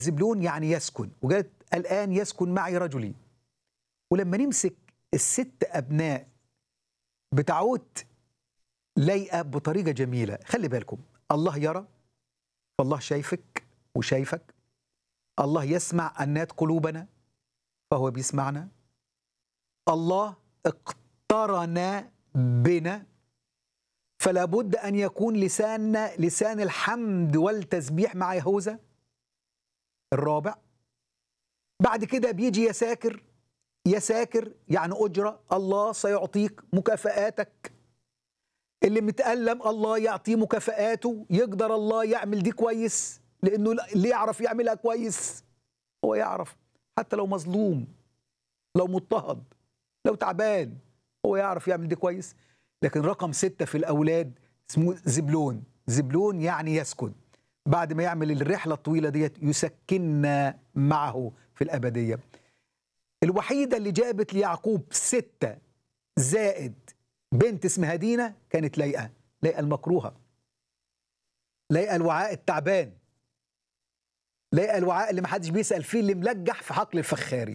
زبلون يعني يسكن وقالت الآن يسكن معي رجلي ولما نمسك الست أبناء بتعود لايقة بطريقة جميلة خلي بالكم الله يرى فالله شايفك وشايفك الله يسمع أنات قلوبنا فهو بيسمعنا الله اقترن بنا فلا بد أن يكون لساننا لسان الحمد والتسبيح مع يهوذا الرابع بعد كده بيجي يا ساكر يا ساكر يعني أجرة الله سيعطيك مكافآتك اللي متألم الله يعطيه مكافآته يقدر الله يعمل دي كويس لأنه اللي يعرف يعملها كويس هو يعرف حتى لو مظلوم لو مضطهد لو تعبان هو يعرف يعمل دي كويس لكن رقم ستة في الأولاد اسمه زبلون زبلون يعني يسكن بعد ما يعمل الرحلة الطويلة ديت يسكننا معه في الأبدية الوحيدة اللي جابت ليعقوب ستة زائد بنت اسمها دينا كانت لايقة لايقة المكروهة لايقة الوعاء التعبان لايقة الوعاء اللي محدش بيسأل فيه اللي ملجح في حقل الفخاري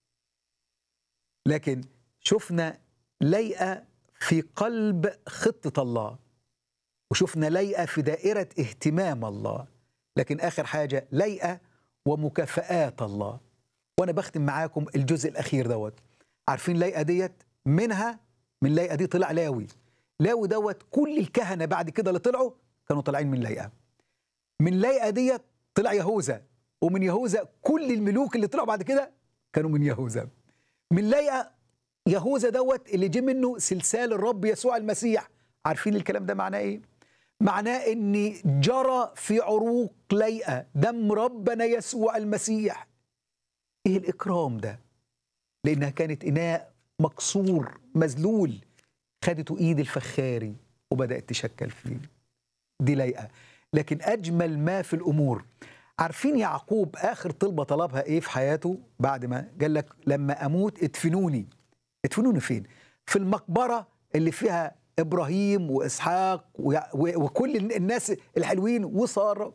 لكن شفنا لايقة في قلب خطة الله وشفنا لايقة في دائرة اهتمام الله لكن آخر حاجة لايقة ومكافآت الله وأنا بختم معاكم الجزء الأخير دوت عارفين لايقة ديت منها من لايقة دي طلع لاوي لاوي دوت كل الكهنة بعد كده اللي طلعوا كانوا طالعين من لايقة من لايقة ديت طلع يهوذا ومن يهوذا كل الملوك اللي طلعوا بعد كده كانوا من يهوذا من لايقة يهوذا دوت اللي جه منه سلسال الرب يسوع المسيح عارفين الكلام ده معناه ايه معناه ان جرى في عروق لايقة دم ربنا يسوع المسيح ايه الاكرام ده لانها كانت اناء مكسور مذلول خدته ايد الفخاري وبدات تشكل فيه دي لايقه لكن اجمل ما في الامور عارفين يعقوب اخر طلبه طلبها ايه في حياته بعد ما قال لك لما اموت ادفنوني ادفنوني فين في المقبره اللي فيها ابراهيم واسحاق وكل الناس الحلوين وساره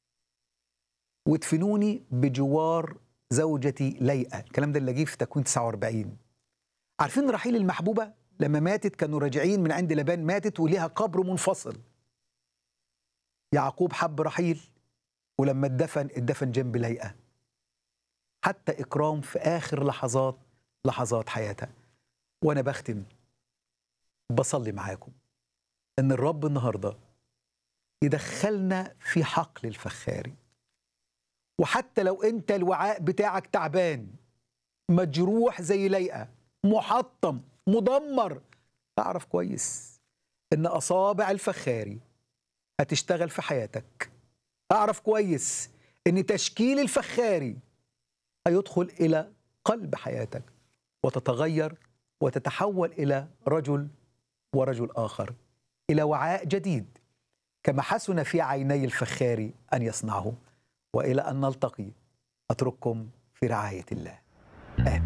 وادفنوني بجوار زوجتي ليئة الكلام ده اللي جه في تكوين 49 عارفين رحيل المحبوبة لما ماتت كانوا راجعين من عند لبان ماتت وليها قبر منفصل يعقوب حب رحيل ولما اتدفن اتدفن جنب ليئة حتى إكرام في آخر لحظات لحظات حياتها وأنا بختم بصلي معاكم إن الرب النهاردة يدخلنا في حقل الفخاري وحتى لو انت الوعاء بتاعك تعبان مجروح زي ليئة محطم مدمر اعرف كويس ان اصابع الفخاري هتشتغل في حياتك اعرف كويس ان تشكيل الفخاري هيدخل الى قلب حياتك وتتغير وتتحول الى رجل ورجل اخر الى وعاء جديد كما حسن في عيني الفخاري ان يصنعه والى ان نلتقي اترككم في رعايه الله